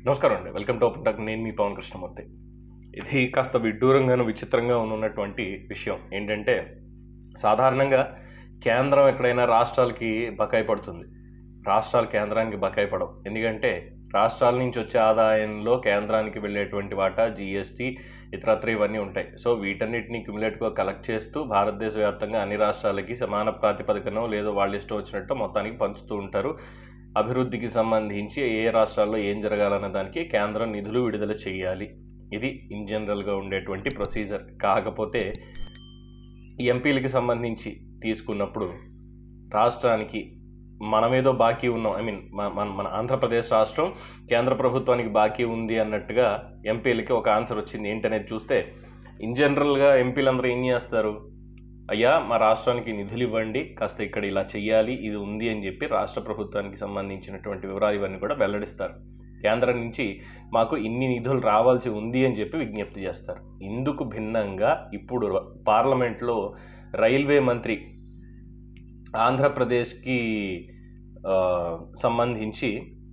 నమస్కారం అండి welcome to open talk నేను మీ పవన్ కృష్ణమూర్తి ఇది కాస్త విడ్డూరంగాను విచిత్రంగా ఉన్నటువంటి విషయం ఏంటంటే సాధారణంగా కేంద్రం ఎక్కడైనా రాష్ట్రాలకి బకాయి పడుతుంది రాష్ట్రాలు కేంద్రానికి బకాయి పడవు ఎందుకంటే రాష్ట్రాల నుంచి వచ్చే ఆదాయంలో కేంద్రానికి వెళ్ళేటువంటి వాటా జిఎస్టీ ఇతరత్ర ఇవన్నీ ఉంటాయి సో వీటన్నిటిని క్యుములేట్గా కలెక్ట్ చేస్తూ భారతదేశ వ్యాప్తంగా అన్ని రాష్ట్రాలకి సమాన ప్రాతిపదికన లేదో వాళ్ళు ఇష్టం వచ్చినట్టు మొత్తానికి పంచుతూ ఉంటారు అభివృద్ధికి సంబంధించి ఏ రాష్ట్రాల్లో ఏం జరగాలన్న దానికి కేంద్రం నిధులు విడుదల చేయాలి ఇది ఇన్ జనరల్గా ఉండేటువంటి ప్రొసీజర్ కాకపోతే ఎంపీలకి సంబంధించి తీసుకున్నప్పుడు రాష్ట్రానికి మనమేదో బాకీ ఉన్నాం ఐ మీన్ మన మన ఆంధ్రప్రదేశ్ రాష్ట్రం కేంద్ర ప్రభుత్వానికి బాకీ ఉంది అన్నట్టుగా ఎంపీలకి ఒక ఆన్సర్ వచ్చింది ఏంటనేది చూస్తే ఇన్ జనరల్గా ఎంపీలందరూ ఏం చేస్తారు అయ్యా మా రాష్ట్రానికి నిధులు ఇవ్వండి కాస్త ఇక్కడ ఇలా చెయ్యాలి ఇది ఉంది అని చెప్పి రాష్ట్ర ప్రభుత్వానికి సంబంధించినటువంటి వివరాలు ఇవన్నీ కూడా వెల్లడిస్తారు కేంద్రం నుంచి మాకు ఇన్ని నిధులు రావాల్సి ఉంది అని చెప్పి విజ్ఞప్తి చేస్తారు ఇందుకు భిన్నంగా ఇప్పుడు పార్లమెంట్లో రైల్వే మంత్రి ఆంధ్రప్రదేశ్కి ఆ, సంబంధించి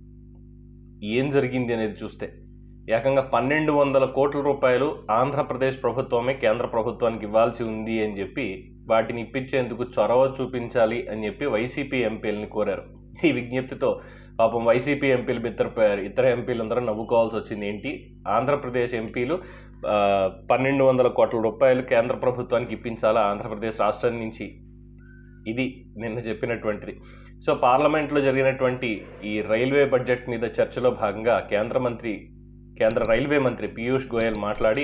ఏం జరిగింది అనేది చూస్తే ఏకంగా పన్నెండు వందల కోట్ల రూపాయలు ఆంధ్రప్రదేశ్ ప్రభుత్వమే కేంద్ర ప్రభుత్వానికి ఇవ్వాల్సి ఉంది అని చెప్పి వాటిని ఇప్పించేందుకు చొరవ చూపించాలి అని చెప్పి వైసీపీ ఎంపీలని కోరారు ఈ విజ్ఞప్తితో పాపం వైసీపీ ఎంపీలు బిత్తరపోయారు ఇతర ఎంపీలందరూ నవ్వుకోవాల్సి వచ్చింది ఏంటి ఆంధ్రప్రదేశ్ ఎంపీలు ఆ, పన్నెండు వందల కోట్ల రూపాయలు కేంద్ర ప్రభుత్వానికి ఇప్పించాలా ఆంధ్రప్రదేశ్ రాష్ట్రం నుంచి ఇది నిన్న చెప్పినటువంటిది సో పార్లమెంట్లో జరిగినటువంటి ఈ రైల్వే బడ్జెట్ మీద చర్చలో భాగంగా కేంద్ర మంత్రి కేంద్ర రైల్వే మంత్రి పీయూష్ గోయల్ మాట్లాడి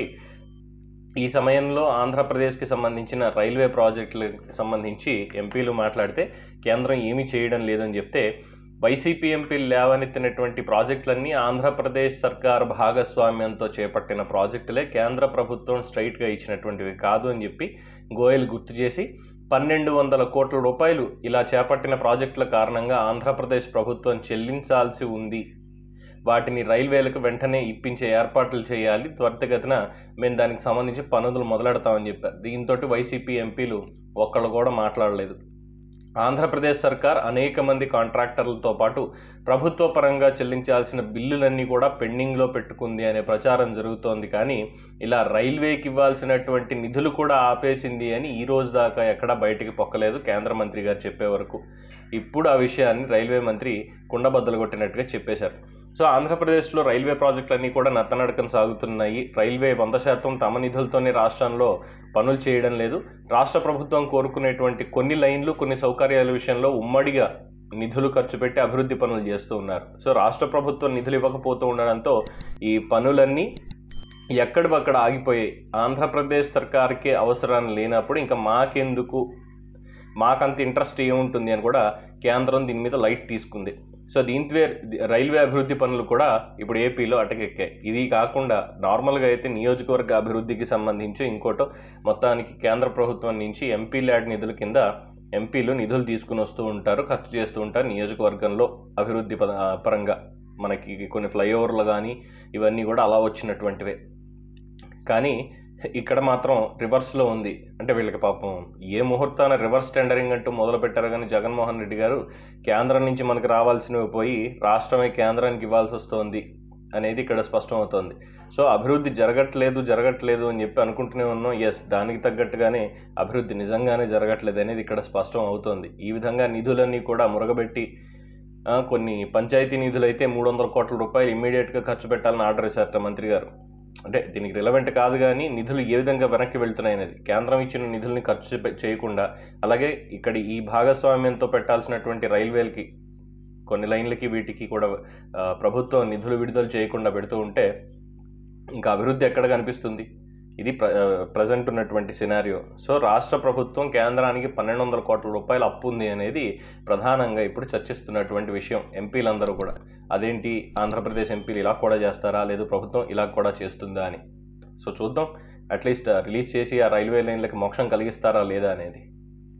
ఈ సమయంలో ఆంధ్రప్రదేశ్కి సంబంధించిన రైల్వే ప్రాజెక్టులకు సంబంధించి ఎంపీలు మాట్లాడితే కేంద్రం ఏమీ చేయడం లేదని చెప్తే వైసీపీ ఎంపీలు లేవనెత్తినటువంటి ప్రాజెక్టులన్నీ ఆంధ్రప్రదేశ్ సర్కార్ భాగస్వామ్యంతో చేపట్టిన ప్రాజెక్టులే కేంద్ర ప్రభుత్వం స్ట్రైట్గా ఇచ్చినటువంటివి కాదు అని చెప్పి గోయల్ గుర్తు చేసి పన్నెండు వందల కోట్ల రూపాయలు ఇలా చేపట్టిన ప్రాజెక్టుల కారణంగా ఆంధ్రప్రదేశ్ ప్రభుత్వం చెల్లించాల్సి ఉంది వాటిని రైల్వేలకు వెంటనే ఇప్పించే ఏర్పాట్లు చేయాలి త్వరితగతిన మేము దానికి సంబంధించి పనులు మొదలెడతామని చెప్పారు దీంతో వైసీపీ ఎంపీలు ఒక్కళ్ళు కూడా మాట్లాడలేదు ఆంధ్రప్రదేశ్ సర్కార్ అనేక మంది కాంట్రాక్టర్లతో పాటు ప్రభుత్వ పరంగా చెల్లించాల్సిన బిల్లులన్నీ కూడా పెండింగ్లో పెట్టుకుంది అనే ప్రచారం జరుగుతోంది కానీ ఇలా రైల్వేకి ఇవ్వాల్సినటువంటి నిధులు కూడా ఆపేసింది అని ఈ రోజు దాకా ఎక్కడా బయటికి పొక్కలేదు కేంద్ర మంత్రి గారు చెప్పే వరకు ఇప్పుడు ఆ విషయాన్ని రైల్వే మంత్రి కుండబద్దలు కొట్టినట్టుగా చెప్పేశారు సో ఆంధ్రప్రదేశ్లో రైల్వే ప్రాజెక్టులన్నీ కూడా నత్తనడకన సాగుతున్నాయి రైల్వే వంద శాతం తమ నిధులతోనే రాష్ట్రంలో పనులు చేయడం లేదు రాష్ట్ర ప్రభుత్వం కోరుకునేటువంటి కొన్ని లైన్లు కొన్ని సౌకర్యాల విషయంలో ఉమ్మడిగా నిధులు ఖర్చు పెట్టి అభివృద్ధి పనులు చేస్తూ ఉన్నారు సో రాష్ట్ర ప్రభుత్వం నిధులు ఇవ్వకపోతూ ఉండడంతో ఈ పనులన్నీ ఎక్కడివక్కడ ఆగిపోయాయి ఆంధ్రప్రదేశ్ సర్కార్కి అవసరం లేనప్పుడు ఇంకా మాకెందుకు మాకంత ఇంట్రెస్ట్ ఏముంటుంది అని కూడా కేంద్రం దీని మీద లైట్ తీసుకుంది సో దీంతో రైల్వే అభివృద్ధి పనులు కూడా ఇప్పుడు ఏపీలో అటకెక్కాయి ఇది కాకుండా నార్మల్గా అయితే నియోజకవర్గ అభివృద్ధికి సంబంధించి ఇంకోటో మొత్తానికి కేంద్ర ప్రభుత్వం నుంచి ఎంపీ ల్యాడ్ నిధుల కింద ఎంపీలు నిధులు తీసుకుని వస్తూ ఉంటారు ఖర్చు చేస్తూ ఉంటారు నియోజకవర్గంలో అభివృద్ధి పద- పరంగా మనకి కొన్ని ఫ్లైఓవర్లు కానీ ఇవన్నీ కూడా అలా వచ్చినటువంటివే కానీ ఇక్కడ మాత్రం రివర్స్లో ఉంది అంటే వీళ్ళకి పాపం ఏ ముహూర్తాన రివర్స్ టెండరింగ్ అంటూ మొదలు పెట్టారు కానీ జగన్మోహన్ రెడ్డి గారు కేంద్రం నుంచి మనకు రావాల్సినవి పోయి రాష్ట్రమే కేంద్రానికి ఇవ్వాల్సి వస్తుంది అనేది ఇక్కడ స్పష్టం అవుతోంది సో అభివృద్ధి జరగట్లేదు జరగట్లేదు అని చెప్పి అనుకుంటూనే ఉన్నాం ఎస్ దానికి తగ్గట్టుగానే అభివృద్ధి నిజంగానే జరగట్లేదు అనేది ఇక్కడ స్పష్టం అవుతోంది ఈ విధంగా నిధులన్నీ కూడా మురగబెట్టి ఆ, కొన్ని పంచాయతీ నిధులు అయితే మూడు వందల కోట్ల రూపాయలు ఇమ్మీడియట్గా ఖర్చు పెట్టాలని ఆర్డర్ వేశారట మంత్రి గారు అంటే దీనికి రిలవెంట్ కాదు కానీ నిధులు ఏ విధంగా వెనక్కి వెళ్తున్నాయి అనేది కేంద్రం ఇచ్చిన నిధుల్ని ఖర్చు చే- చేయకుండా అలాగే ఇక్కడ ఈ భాగస్వామ్యంతో పెట్టాల్సినటువంటి రైల్వేలకి కొన్ని లైన్లకి వీటికి కూడా ఆ, ప్రభుత్వం నిధులు విడుదల చేయకుండా పెడుతూ ఉంటే ఇంకా అభివృద్ధి ఎక్కడ కనిపిస్తుంది ఇది ప్ర ప్రజెంట్ ఉన్నటువంటి సినారియో సో రాష్ట్ర ప్రభుత్వం కేంద్రానికి పన్నెండు వందల కోట్ల రూపాయలు అప్పు ఉంది అనేది ప్రధానంగా ఇప్పుడు చర్చిస్తున్నటువంటి విషయం ఎంపీలందరూ కూడా అదేంటి ఆంధ్రప్రదేశ్ ఎంపీలు ఇలా కూడా చేస్తారా లేదు ప్రభుత్వం ఇలా కూడా చేస్తుందా అని సో చూద్దాం అట్లీస్ట్ రిలీజ్ చేసి ఆ రైల్వే లైన్లకి మోక్షం కలిగిస్తారా లేదా అనేది